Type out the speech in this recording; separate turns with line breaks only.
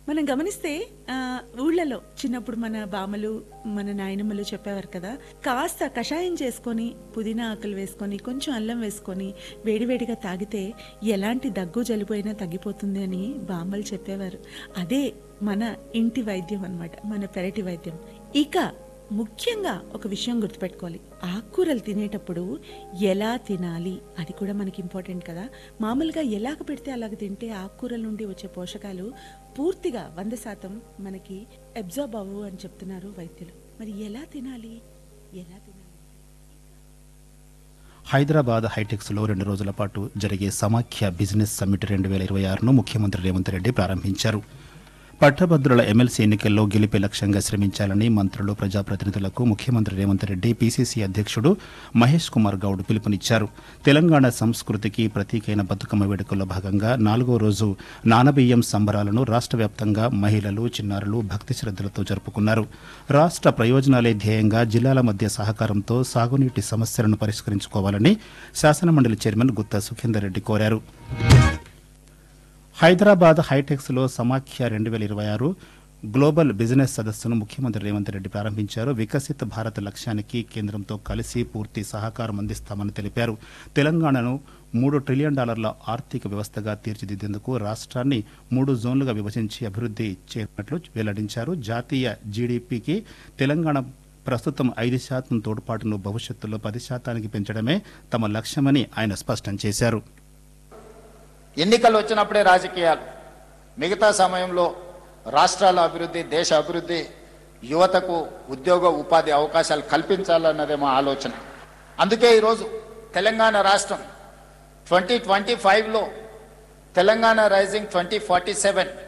మనం గమనిస్తే ఆ, ఊళ్ళలో చిన్నప్పుడు మన బామ్మలు మన నాయనమ్మలు చెప్పేవారు కదా కాస్త కషాయం చేసుకొని పుదీనా ఆకులు వేసుకొని కొంచెం అల్లం వేసుకొని వేడివేడిగా తాగితే ఎలాంటి దగ్గు జలుబు అయినా తగ్గిపోతుంది అని బామ్మలు చెప్పేవారు అదే మన ఇంటి వైద్యం అన్నమాట మన పెరటి వైద్యం ఇక ముఖ్యంగా ఒక విషయం గుర్తుపెట్టుకోవాలి ఆకుకూరలు తినేటప్పుడు ఎలా తినాలి అది కూడా మనకి ఇంపార్టెంట్ కదా మామూలుగా ఎలాగ పెడితే అలాగ తింటే ఆకుకూరల నుండి వచ్చే పోషకాలు పూర్తిగా వంద శాతం మనకి అబ్జార్బ్ అవ్వు అని చెప్తున్నారు వైద్యులు మరి ఎలా తినాలి ఎలా తినాలి
హైదరాబాద్ హైటెక్స్లో రెండు రోజుల పాటు జరిగే సమాఖ్య బిజినెస్ సమ్మిట్ రెండు వేల ఇరవై ఆరును ముఖ్యమంత్రి రేవంత్ రెడ్డి ప్రారంభించారు పట్టభద్రుల ఎమ్మెల్సీ ఎన్నికల్లో గెలిపే లక్ష్యంగా శ్రమించాలని మంత్రులు ప్రజాప్రతినిధులకు ముఖ్యమంత్రి రేవంత్ రెడ్డి పీసీసీ అధ్యక్షుడు మహేష్ కుమార్ గౌడ్ పిలుపునిచ్చారు తెలంగాణ సంస్కృతికి ప్రతీకైన బతుకమ్మ వేడుకల్లో భాగంగా నాలుగో రోజు నానబియ్యం సంబరాలను రాష్ట్ర వ్యాప్తంగా మహిళలు చిన్నారులు భక్తి శ్రద్ధలతో జరుపుకున్నారు రాష్ట్ర ప్రయోజనాలే ధ్యేయంగా జిల్లాల మధ్య సహకారంతో సాగునీటి సమస్యలను పరిష్కరించుకోవాలని శాసనమండలి చైర్మన్ గుత్తా సుఖేందర్ రెడ్డి కోరారు హైదరాబాద్ హైటెక్స్లో సమాఖ్య రెండు వేల ఇరవై ఆరు గ్లోబల్ బిజినెస్ సదస్సును ముఖ్యమంత్రి రేవంత్ రెడ్డి ప్రారంభించారు వికసిత్ భారత్ లక్ష్యానికి కేంద్రంతో కలిసి పూర్తి సహకారం అందిస్తామని తెలిపారు తెలంగాణను మూడు ట్రిలియన్ డాలర్ల ఆర్థిక వ్యవస్థగా తీర్చిదిద్దేందుకు రాష్ట్రాన్ని మూడు జోన్లుగా విభజించి అభివృద్ధి చేయనున్నట్లు వెల్లడించారు జాతీయ జీడీపీకి తెలంగాణ ప్రస్తుతం ఐదు శాతం తోడ్పాటును భవిష్యత్తులో పది శాతానికి పెంచడమే తమ లక్ష్యమని ఆయన స్పష్టం చేశారు
ఎన్నికలు వచ్చినప్పుడే రాజకీయాలు మిగతా సమయంలో రాష్ట్రాల అభివృద్ధి దేశ అభివృద్ధి యువతకు ఉద్యోగ ఉపాధి అవకాశాలు కల్పించాలన్నదే మా ఆలోచన అందుకే ఈరోజు తెలంగాణ రాష్ట్రం ట్వంటీ ట్వంటీ ఫైవ్లో Telangana rising twenty forty seven